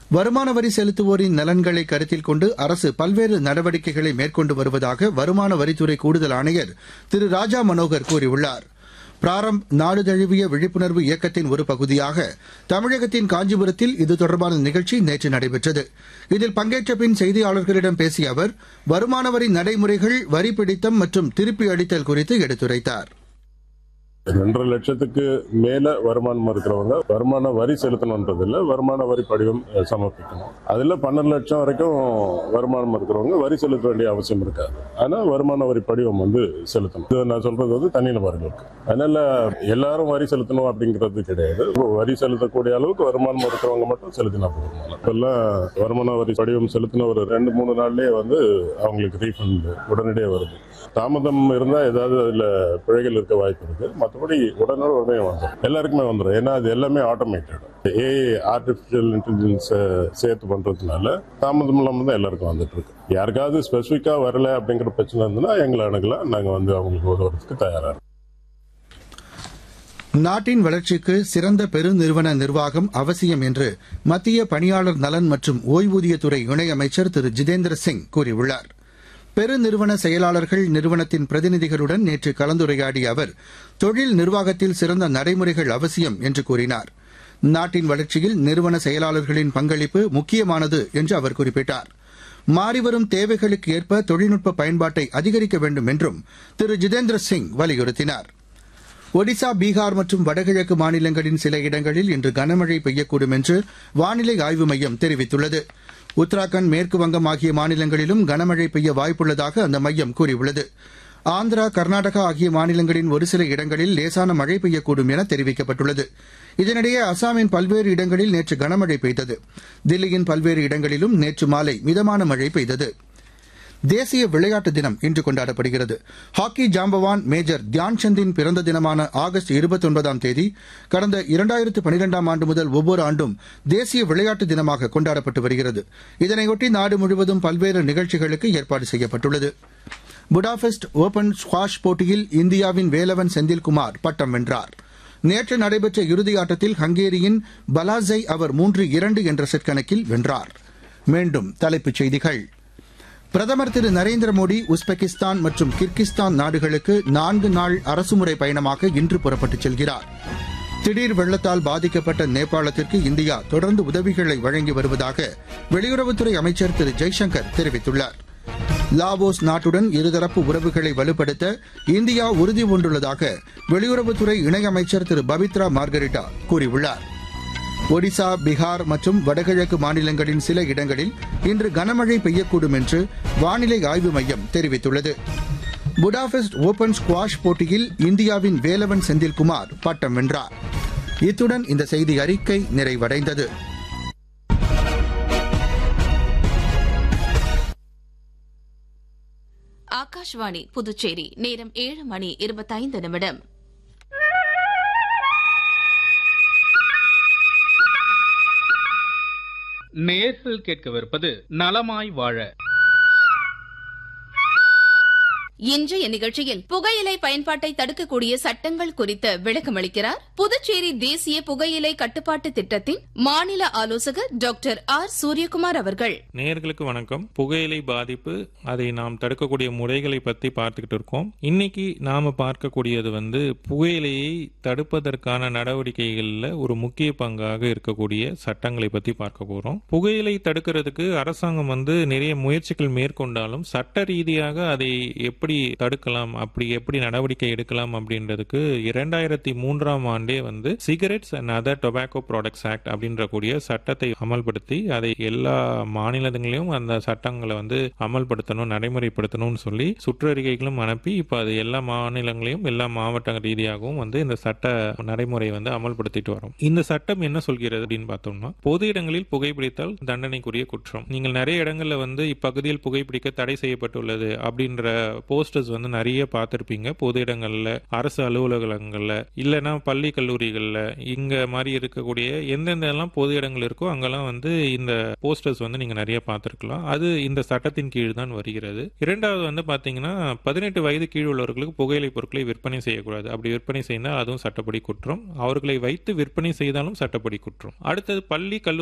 வருமான வரி செலுத்துவோரின் நலன்களை கருத்தில் கொண்டு அரசு பல்வேறு நடவடிக்கைகளை மேற்கொண்டு வருவதாக வருமான வரித்துறை கூடுதல் ஆணையர் திரு ராஜா மனோகர் கூறியுள்ளார் பிராரம்ப் நாடு தழுவிய விழிப்புணர்வு இயக்கத்தின் ஒரு பகுதியாக தமிழகத்தின் காஞ்சிபுரத்தில் இது தொடர்பான நிகழ்ச்சி நேற்று நடைபெற்றது இதில் பங்கேற்ற பின் செய்தியாளர்களிடம் பேசிய அவர் வருமான வரி நடைமுறைகள் வரி பிடித்தம் மற்றும் திருப்பி அளித்தல் குறித்து எடுத்துரைத்தார் ரெண்டரை லட்சத்துக்கு மேல வருமானம் இருக்கிறவங்க வருமான வரி செலுத்தணுன்றது இல்ல வருமான வரி படிவம் அஹ், சமர்ப்பிக்கணும் அதுல பன்னெண்டு லட்சம் வரைக்கும் வருமானம் இருக்கிறவங்க வரி செலுத்த வேண்டிய அவசியம் இருக்காது ஆனா வருமான வரி படிவம் வந்து செலுத்தணும் இது நான் சொல்றது வந்து தனிநபர்களுக்கு அதனால எல்லாரும் வரி செலுத்தணும் அப்படிங்கிறது கிடையாது வரி செலுத்தக்கூடிய அளவுக்கு வருமானம் இருக்கிறவங்க மட்டும் செலுத்தினா போதும் இப்பெல்லாம் வருமான வரி படிவம் செலுத்தின ஒரு ரெண்டு மூணு நாள்லயே வந்து அவங்களுக்கு ரீஃபண்ட் உடனடியே வருது தாமதம் இருந்தா ஏதாவது அதுல பிழைகள் இருக்க வாய்ப்பு இருக்கு மற்றபடி உடனே உடனே வந்துடும் எல்லாருக்குமே வந்துடும் ஏன்னா அது எல்லாமே ஆட்டோமேட்டட் ஏ ஆர்டிபிஷியல் இன்டெலிஜென்ஸ் சேர்த்து பண்றதுனால தாமதம் இல்லாம தான் எல்லாருக்கும் வந்துட்டு இருக்கு யாருக்காவது ஸ்பெசிஃபிக்கா வரல அப்படிங்கிற பிரச்சனை இருந்ததுன்னா எங்களை அணுகலாம் நாங்க வந்து அவங்களுக்கு உதவுறதுக்கு தயாரா இருக்கோம் நாட்டின் வளர்ச்சிக்கு சிறந்த பெருநிறுவன நிர்வாகம் அவசியம் என்று மத்திய பணியாளர் நலன் மற்றும் ஓய்வூதியத்துறை இணையமைச்சர் திரு ஜிதேந்திர சிங் கூறியுள்ளார் பெருநிறுவன செயலாளர்கள் நிறுவனத்தின் பிரதிநிதிகளுடன் நேற்று கலந்துரையாடிய அவர் தொழில் நிர்வாகத்தில் சிறந்த நடைமுறைகள் அவசியம் என்று கூறினார் நாட்டின் வளர்ச்சியில் நிறுவன செயலாளர்களின் பங்களிப்பு முக்கியமானது என்று அவர் குறிப்பிட்டார் மாறிவரும் தேவைகளுக்கு ஏற்ப தொழில்நுட்ப பயன்பாட்டை அதிகரிக்க வேண்டும் என்றும் திரு ஜிதேந்திர சிங் வலியுறுத்தினார் ஒடிசா பீகார் மற்றும் வடகிழக்கு மாநிலங்களின் சில இடங்களில் இன்று கனமழை பெய்யக்கூடும் என்று வானிலை ஆய்வு மையம் தெரிவித்துள்ளது உத்தராகண்ட் மேற்கு வங்கம் ஆகிய மாநிலங்களிலும் கனமழை பெய்ய வாய்ப்புள்ளதாக அந்த மையம் கூறியுள்ளது ஆந்திரா கர்நாடகா ஆகிய மாநிலங்களின் ஒரு சில இடங்களில் லேசான மழை பெய்யக்கூடும் என தெரிவிக்கப்பட்டுள்ளது இதனிடையே அசாமின் பல்வேறு இடங்களில் நேற்று கனமழை பெய்தது தில்லியின் பல்வேறு இடங்களிலும் நேற்று மாலை மிதமான மழை பெய்தது தேசிய விளையாட்டு தினம் இன்று கொண்டாடப்படுகிறது ஹாக்கி ஜாம்பவான் மேஜர் தியான்சந்தின் பிறந்த தினமான ஆகஸ்ட் இருபத்தொன்பதாம் தேதி கடந்த இரண்டாயிரத்து பனிரெண்டாம் ஆண்டு முதல் ஒவ்வொரு ஆண்டும் தேசிய விளையாட்டு தினமாக கொண்டாடப்பட்டு வருகிறது இதனையொட்டி நாடு முழுவதும் பல்வேறு நிகழ்ச்சிகளுக்கு ஏற்பாடு செய்யப்பட்டுள்ளது புடாபெஸ்ட் ஓபன் ஸ்குவாஷ் போட்டியில் இந்தியாவின் வேலவன் செந்தில்குமார் பட்டம் வென்றார் நேற்று நடைபெற்ற இறுதியாட்டத்தில் ஹங்கேரியின் பலாஸை அவர் மூன்று இரண்டு என்ற செட் கணக்கில் வென்றார் மீண்டும் தலைப்புச் செய்திகள் பிரதமர் திரு நரேந்திர மோடி உஸ்பெகிஸ்தான் மற்றும் கிர்கிஸ்தான் நாடுகளுக்கு நான்கு நாள் அரசுமுறை பயணமாக இன்று புறப்பட்டுச் செல்கிறார் திடீர் வெள்ளத்தால் பாதிக்கப்பட்ட நேபாளத்திற்கு இந்தியா தொடர்ந்து உதவிகளை வழங்கி வருவதாக வெளியுறவுத்துறை அமைச்சர் திரு ஜெய்சங்கர் தெரிவித்துள்ளார் லாவோஸ் நாட்டுடன் இருதரப்பு உறவுகளை வலுப்படுத்த இந்தியா உறுதி பூண்டுள்ளதாக வெளியுறவுத்துறை இணையமைச்சர் திரு பபித்ரா மார்கரிட்டா கூறியுள்ளார் ஒடிசா பீகார் மற்றும் வடகிழக்கு மாநிலங்களின் சில இடங்களில் இன்று கனமழை பெய்யக்கூடும் என்று வானிலை ஆய்வு மையம் தெரிவித்துள்ளது புடாபெஸ்ட் ஓபன் ஸ்குவாஷ் போட்டியில் இந்தியாவின் வேலவன் செந்தில்குமார் பட்டம் வென்றார் இத்துடன் இந்த செய்தி அறிக்கை நிறைவடைந்தது ஆகாஷ்வாணி புதுச்சேரி நேரம் ஏழு மணி இருபத்தைந்து நிமிடம் நேர்கள் கேட்கவிருப்பது நலமாய் வாழ இன்றைய நிகழ்ச்சியில் புகையிலை பயன்பாட்டை தடுக்கக்கூடிய சட்டங்கள் குறித்து விளக்கமளிக்கிறார் புதுச்சேரி தேசிய புகையிலை கட்டுப்பாட்டு திட்டத்தின் மாநில ஆலோசகர் டாக்டர் ஆர் சூரியகுமார் அவர்கள் நேயர்களுக்கு வணக்கம் புகையிலை பாதிப்பு அதை நாம் தடுக்கக்கூடிய முறைகளை பத்தி பார்த்துக்கிட்டு இருக்கோம் இன்னைக்கு நாம பார்க்கக்கூடியது வந்து புகையிலையை தடுப்பதற்கான நடவடிக்கைகள்ல ஒரு முக்கிய பங்காக இருக்கக்கூடிய சட்டங்களை பத்தி பார்க்க போறோம் புகையிலை தடுக்கிறதுக்கு அரசாங்கம் வந்து நிறைய முயற்சிகள் மேற்கொண்டாலும் சட்ட ரீதியாக அதை எப்படி தடுக்கலாம் அப்படி எப்படி நடவடிக்கை எடுக்கலாம் அப்படின்றதுக்கு இரண்டாயிரத்தி மூன்றாம் ஆண்டே வந்து cigarettes and other tobacco products act அப்படின்ற கூடிய சட்டத்தை அமல்படுத்தி அதை எல்லா மாநிலங்களிலும் அந்த சட்டங்களை வந்து அமல்படுத்தணும் நடைமுறைப்படுத்தணும்னு சொல்லி சுற்றறிக்கைகளும் அனுப்பி இப்போ அது எல்லா மாநிலங்களையும் எல்லா மாவட்ட ரீதியாகவும் வந்து இந்த சட்ட நடைமுறை வந்து அமல்படுத்திட்டு வரோம் இந்த சட்டம் என்ன சொல்கிறது அப்படின்னு பார்த்தோம்னா பொது இடங்களில் புகைப்பிடித்தால் தண்டனைக்குரிய குற்றம் நீங்கள் நிறைய இடங்கள்ல வந்து இப்பகுதியில் புகைப்பிடிக்க தடை செய்யப்பட்டுள்ளது அப்படின்ற போஸ்டர்ஸ் வந்து நிறைய பார்த்திருப்பீங்க பொது இடங்கள்ல அரசு அலுவலகங்கள்ல இல்லைன்னா பள்ளி கல்லூரிகள்ல இங்க மாதிரி இருக்கக்கூடிய எந்தெந்த எல்லாம் பொது இடங்கள் இருக்கோ அங்கெல்லாம் வந்து இந்த போஸ்டர்ஸ் வந்து நீங்க நிறைய பார்த்திருக்கலாம் அது இந்த சட்டத்தின் கீழ் தான் வருகிறது இரண்டாவது வந்து பாத்தீங்கன்னா பதினெட்டு வயது கீழ் உள்ளவர்களுக்கு புகையிலை பொருட்களை விற்பனை செய்யக்கூடாது அப்படி விற்பனை செய்தால் அதுவும் சட்டப்படி குற்றம் அவர்களை வைத்து விற்பனை செய்தாலும் சட்டப்படி குற்றம் அடுத்தது பள்ளி கல்லூரி